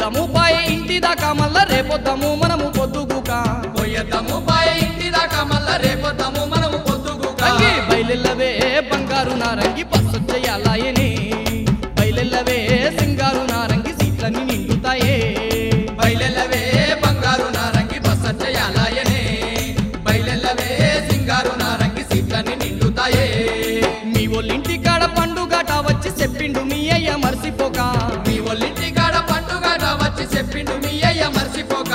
పోయొద్దాము పాయ ఇంటి దాకా మళ్ళా రేపొద్దాము మనము పొద్దుగుక పోయేద్దాము పాయ ఇంటి దాకా మళ్ళా రేపొద్దాము మనము పొద్దుగుక రంగి బయలెల్లవే బంగారు నారంగి బస్సొచ్చేయాలాయనే బయలెల్లవే సింగారు నారంగి సీట్లన్నీ నిండుతాయే బయలెల్లవే బంగారు నారంగి బస్స చేయాలయనే బయలెల్లవే సింగారు నారంగి సీట్లని నిండుతాయే మీ ఒళ్ళింటి కాడ పండుగట వచ్చి చెప్పిండు మీ అయ్య మర్చిపోక మీ ఒళ్ళింటి కాడ పండుగ వచ్చి చెప్పిండు మీ అయ్య మర్చిపోక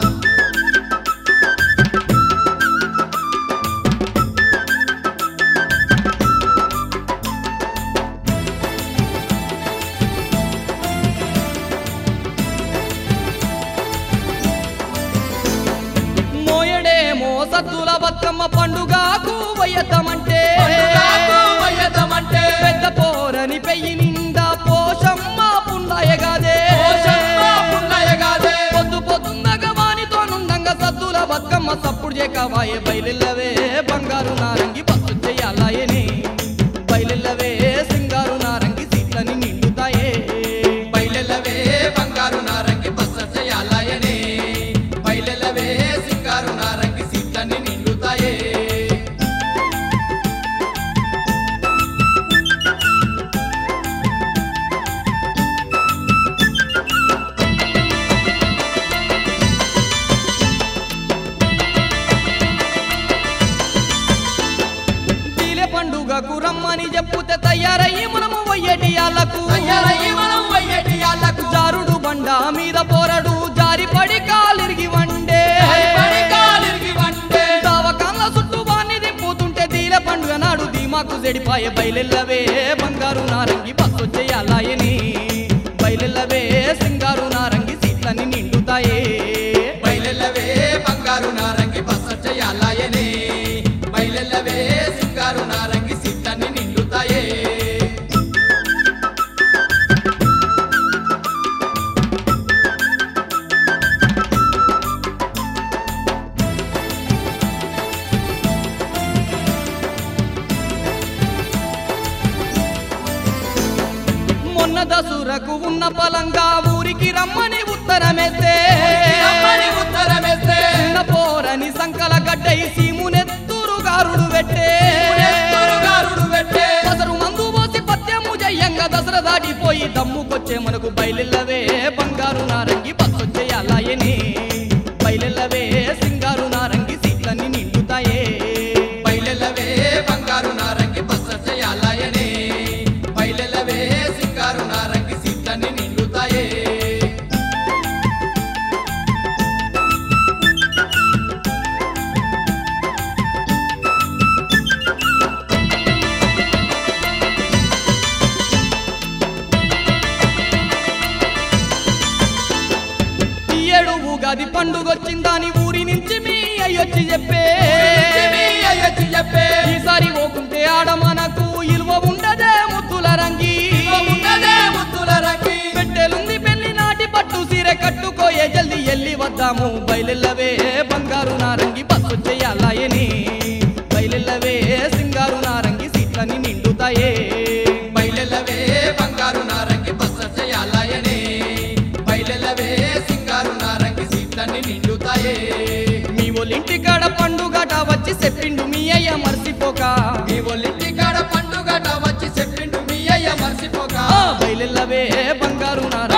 మోయడేమో సద్దుల బతుకమ్మ పండుగకు వయ్యద్దమంటే పండుగకు వయ్యదమంటే పెద్ద పోరని పెయ్యి నిండా పోషమ్మ పుండాయగాదే పోషమ్మ పుల్లయ్యగాదే. పొద్దు పొద్దున్నగా వానితో నుండంగా సద్దుల బతుకమ్మ సప్పుడు చేకవాయే బయలెల్లవే బంగారు నారంగి బస్సు చెయ్యాలాయనే బయలెల్లవే సింగారు నారంగి సీట్లని నిండుతాయే బయలెల్లవే బంగారు నారంగి బస్స చేయాలయనే బయలెల్లవే సింగారు నారంగి సీట్లని నిండుతాయే తీలే పండుగకు రమ్మని చెప్పుతే తయారయ్యి మనము వయ్యేటి ఆళ్ళకు అయ్యరయ్యి మనం వయ్యటియాలకు జారుడు బండ మీద పోరడు జారి పడి కాలిరిగి వండే పడి కాలిరిగి వంటే దావకాన్ల చుట్టూ బాన్ని దింపుతుంటే తీల పండుగ నాడు ధీమాకు చెడిపాయే బయలెల్లవే బంగారు నారంగి బస్సు చేయాలాయని బయలెల్లవే సింగారు నారంగి సీట్లని నిండుతాయే బయలెల్లవే బంగారు నారంగి బస్స చేయాలయనే బయలెల్లవే సింగారు నారంగి సీట్లని నిండుతాయే మొన్న దసూరకు ఉన్న పలంగా ఊరికి రమ్మని ఉత్తరమేస్తే రమ్మని ఉత్తరమేస్తే చిన్న పోరని సంకల గడ్డై సీమునెత్తురు గారుడు పెట్టే ఎత్తురుగారుడు పెట్టే పసరు మందు పోసి పత్యము జయ్యంగా దసరా దాటిపోయి దమ్ముకొచ్చే మనకు బయలెల్లవే బంగారు నారంగి బస్సొచ్చేయాలాయని బయలెల్లవే సింగారు నారంగి సీట్లన్నీ నిండుతాయే బయలెల్లవే బంగారు నారంగి బస్స చేయాలయనే బయలెల్లవే సింగారు నారంగి సీట్లని నిండుతాయే ఈ ఏడు ఉగాది పండుగొచ్చిందని ఊరి నుంచి మీ అయ్యొచ్చి చెప్పే మీ అయ్యొచ్చి చెప్పే ఈసారి ఓకుంటే ఆడ మనకు ఇలువ ఉండదే ముద్దుల రంగి ఉన్నదే ముద్దుల రంగి పెట్టెలుంది పెళ్లి నాటి పట్టు సీర కట్టుకోయే జల్ది ఎల్లి వద్దాము బయలెల్లవే బంగారు నారంగి బస్సు చెయ్యాలాయని బయలెల్లవే సింగారు నారంగి సీట్లని నిండుతాయే బయలెల్లవే బంగారు నారంగి బస్స చేయాలయనే బయలెల్లవే సింగారు నారంగి సీట్లన్నీ నిండుతాయే మీ ఒళ్ళింటి కాడ పండుగట వచ్చి చెప్పిండు మీ అయ్య మర్చిపోక మీ ఒళ్ళింటి కాడ పండుగట వచ్చి చెప్పిండు మీ అయ్య మర్చిపోక ఆ బయలెల్లవే బంగారు నారంగి